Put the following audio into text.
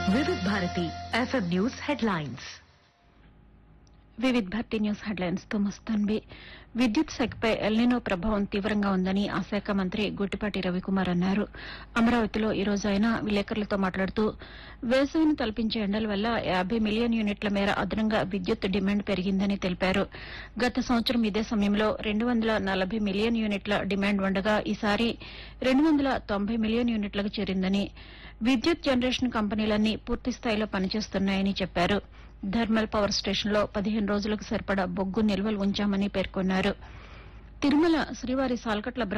వివిధ Bharati FM news headlines Vividh Bharati news headlines తో మస్తాన్బి విద్యుత్ శాఖపై ఎల్నినో ప్రభావం తీవ్రంగా ఉందని ఆ శాఖ మంత్రి గుట్టిపాటి రవికుమార్ అన్నారు అమరావతిలో ఈ రోజు ఆయన విలేకరులతో మాట్లాడుతూ వేసవిని తలపించే ఎండల వల్ల యాబై మిలియన్ యూనిట్ల మేర అదనంగా విద్యుత్ డిమాండ్ పెరిగిందని తెలిపారు గత సంవత్సరం ఇదే సమయంలో రెండు వందల నలభై మిలియన్ యూనిట్ల డిమాండ్ ఉండగా ఈసారి రెండు వందల తొంభై మిలియన్ యూనిట్లకు చేరిందని విద్యుత్ జనరేషన్ కంపెనీలన్నీ పూర్తి స్థాయిలో పనిచేస్తున్నాయని చెప్పారు థర్మల్ పవర్ స్టేషన్లో పదిహేను రోజులకు సరిపడా బొగ్గు నిల్వలు ఉంచామని పేర్కొన్నారు తిరుమల శ్రీవారి సాల్కట్ల